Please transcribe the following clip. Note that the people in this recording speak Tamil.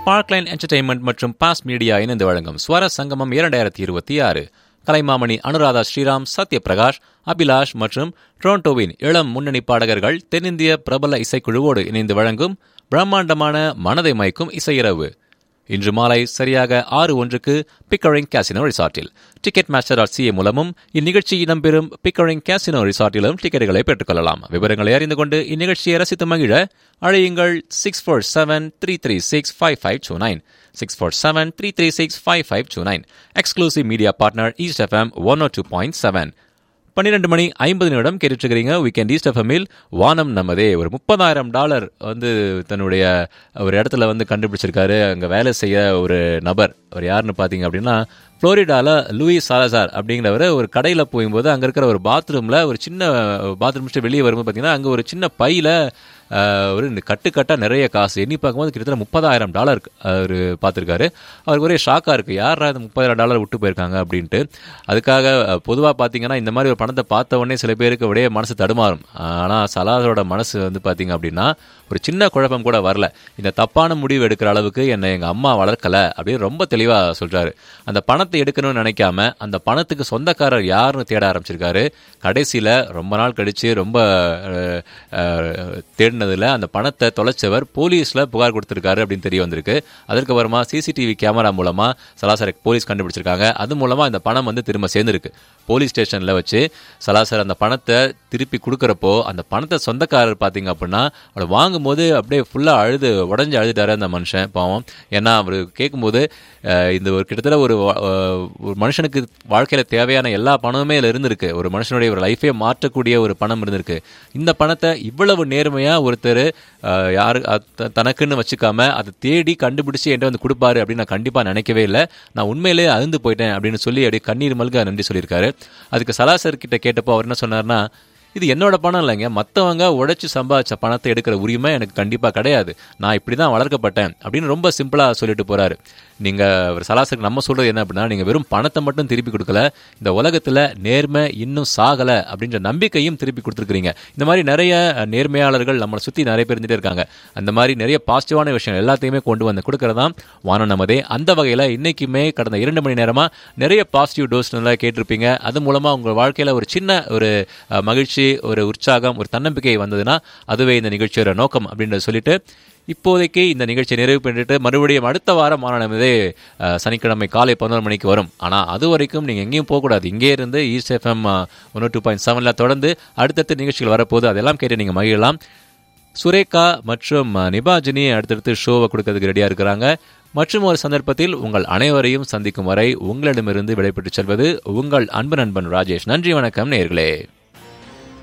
ஸ்பார்க்லைன் என்டர்டைன்மெண்ட் மற்றும் பாஸ் மீடியா இணைந்து வழங்கும் ஸ்வர சங்கமம் இரண்டாயிரத்தி இருபத்தி ஆறு கலைமாமணி அனுராதா ஸ்ரீராம் சத்யபிரகாஷ் அபிலாஷ் மற்றும் டொரண்டோவின் இளம் முன்னணி பாடகர்கள் தென்னிந்திய பிரபல இசைக்குழுவோடு இணைந்து வழங்கும் பிரம்மாண்டமான மனதை மயக்கும் இசையிரவு இன்று மாலை சரியாக ஆறு ஒன்றுக்கு பிக்கரிங் கேசினோ ரிசார்ட்டில் டிக்கெட் மாஸ்டர் டாட் சிஏ மூலமும் இந்நிகழ்ச்சி இடம்பெறும் பிக்கரிங் கேசினோ ரிசார்ட்டிலும் டிக்கெட்டுகளை பெற்றுக்கொள்ளலாம் விவரங்களை அறிந்து கொண்டு இந்நிகழ்ச்சியை ரசித்து மகிழ அழையுங்கள் six four seven three three six five five two nine six four seven three three six five five two nine exclusive media partner east FM one O two point seven பன்னிரெண்டு மணி ஐம்பது நிமிடம் கேட்டுருக்கிறீங்க வீக்கெண்ட் ஈஸ்ட் எஃப்எம்மில் வானம் நமதே ஒரு முப்பதாயிரம் டாலர் வந்து தன்னுடைய ஒரு இடத்துல வந்து கண்டுபிடிச்சிருக்காரு அங்கே வேலை செய்ய ஒரு நபர் அவர் யாருன்னு பார்த்தீங்க அப்படின்னா ஃப்ளோரிடாவில் லூயிஸ் சாலசார் அப்படிங்கிறவர் ஒரு கடையில் போகும்போது அங்கே இருக்கிற ஒரு பாத்ரூமில் ஒரு சின்ன பாத்ரூம் முடிச்சுட்டு வெளியே வரும்போது பார்த்தீங்கன்னா அங்கே ஒரு சின்ன பையில் ஒரு கட்டு கட்டாக நிறைய காசு எண்ணி பார்க்கும்போது கிட்டத்தட்ட முப்பதாயிரம் டாலர் அவர் பார்த்துருக்காரு அவருக்கு ஒரே ஷாக்காக இருக்குது யாரா இந்த முப்பதாயிரம் டாலர் விட்டு போயிருக்காங்க அப்படின்ட்டு அதுக்காக பொதுவாக பார்த்தீங்கன்னா இந்த மாதிரி ஒரு பணத்தை பார்த்த உடனே சில பேருக்கு அப்படியே மனசு தடுமாறும் ஆனால் சலாதோட மனசு வந்து பார்த்தீங்க அப்படின்னா ஒரு சின்ன குழப்பம் கூட வரல இந்த தப்பான முடிவு எடுக்கிற அளவுக்கு என்னை எங்கள் அம்மா வளர்க்கலை அப்படின்னு ரொம்ப தெளிவாக சொல்கிறாரு அந்த பணத்தை எடுக்கணும்னு நினைக்காம அந்த பணத்துக்கு சொந்தக்காரர் யாருன்னு தேட ஆரம்பிச்சிருக்காரு கடைசியில் ரொம்ப நாள் கழித்து ரொம்ப தேடினதில் அந்த பணத்தை தொலைச்சவர் போலீஸில் புகார் கொடுத்துருக்காரு அப்படின்னு தெரிய வந்திருக்கு அதற்கு அப்புறமா சிசிடிவி கேமரா மூலமாக சலாசரை போலீஸ் கண்டுபிடிச்சிருக்காங்க அது மூலமாக இந்த பணம் வந்து திரும்ப சேர்ந்துருக்கு போலீஸ் ஸ்டேஷனில் வச்சு சலாசர் அந்த பணத்தை திருப்பி கொடுக்குறப்போ அந்த பணத்தை சொந்தக்காரர் பார்த்தீங்க அப்படின்னா அவர் வாங்கும்போது அப்படியே ஃபுல்லாக அழுது உடஞ்சி அழுதுட்டாரு அந்த மனுஷன் பாவம் ஏன்னா அவர் கேட்கும்போது இந்த ஒரு கிட்டத்தட்ட ஒரு ஒரு மனுஷனுக்கு வாழ்க்கையில் தேவையான எல்லா பணமுமே இதில் இருந்திருக்கு ஒரு மனுஷனுடைய ஒரு லைஃபே மாற்றக்கூடிய ஒரு பணம் இருந்திருக்கு இந்த பணத்தை இவ்வளவு நேர்மையாக ஒருத்தர் யாரு தனக்குன்னு வச்சுக்காம அதை தேடி கண்டுபிடிச்சு என்கிட்ட வந்து கொடுப்பாரு அப்படின்னு நான் கண்டிப்பாக நினைக்கவே இல்லை நான் உண்மையிலேயே அழுந்து போயிட்டேன் அப்படின்னு சொல்லி அப்படியே கண்ணீர் மல்க நன்றி சொல்லியிருக்காரு அதுக்கு சலாசர் கிட்ட கேட்டப்போ அவர் என்ன சொன்னார்னா இது என்னோட பணம் இல்லைங்க மற்றவங்க உழைச்சி சம்பாதிச்ச பணத்தை எடுக்கிற உரிமை எனக்கு கண்டிப்பாக கிடையாது நான் இப்படி தான் வளர்க்கப்பட்டேன் அப்படின்னு ரொம்ப சிம்பிளாக சொல்லிட்டு போகிறாரு நீங்கள் ஒரு சலாசருக்கு நம்ம சொல்கிறது என்ன அப்படின்னா நீங்கள் வெறும் பணத்தை மட்டும் திருப்பி கொடுக்கல இந்த உலகத்தில் நேர்மை இன்னும் சாகலை அப்படின்ற நம்பிக்கையும் திருப்பி கொடுத்துருக்குறீங்க இந்த மாதிரி நிறைய நேர்மையாளர்கள் நம்மளை சுற்றி நிறைய பேர் இருந்துகிட்டே இருக்காங்க அந்த மாதிரி நிறைய பாசிட்டிவான விஷயம் எல்லாத்தையுமே கொண்டு வந்து கொடுக்கறதான் வானம் நமதே அந்த வகையில் இன்றைக்குமே கடந்த இரண்டு மணி நேரமாக நிறைய பாசிட்டிவ் டோஸ் நல்லா கேட்டிருப்பீங்க அது மூலமாக உங்கள் வாழ்க்கையில் ஒரு சின்ன ஒரு மகிழ்ச்சி ஒரு உற்சாகம் ஒரு தன்னம்பிக்கை வந்ததுன்னா அதுவே இந்த நிகழ்ச்சியோட நோக்கம் அப்படின்றத சொல்லிட்டு இப்போதைக்கு இந்த நிகழ்ச்சியை நிறைவு பண்ணிட்டு மறுபடியும் அடுத்த வாரம் மாநாடு சனிக்கிழமை காலை பதினோரு மணிக்கு வரும் ஆனால் அது வரைக்கும் நீங்கள் எங்கேயும் போகக்கூடாது இங்கே இருந்து ஈஸ்ட் எஃப்எம் ஒன்று டூ பாயிண்ட் செவனில் தொடர்ந்து அடுத்தடுத்த நிகழ்ச்சிகள் வரப்போகுது அதெல்லாம் கேட்டு நீங்கள் மகிழலாம் சுரேகா மற்றும் நிபாஜினி அடுத்தடுத்து ஷோவை கொடுக்கறதுக்கு ரெடியாக இருக்கிறாங்க மற்றும் ஒரு சந்தர்ப்பத்தில் உங்கள் அனைவரையும் சந்திக்கும் வரை உங்களிடமிருந்து விடைபெற்று செல்வது உங்கள் அன்பு நண்பன் ராஜேஷ் நன்றி வணக்கம் நேர்களே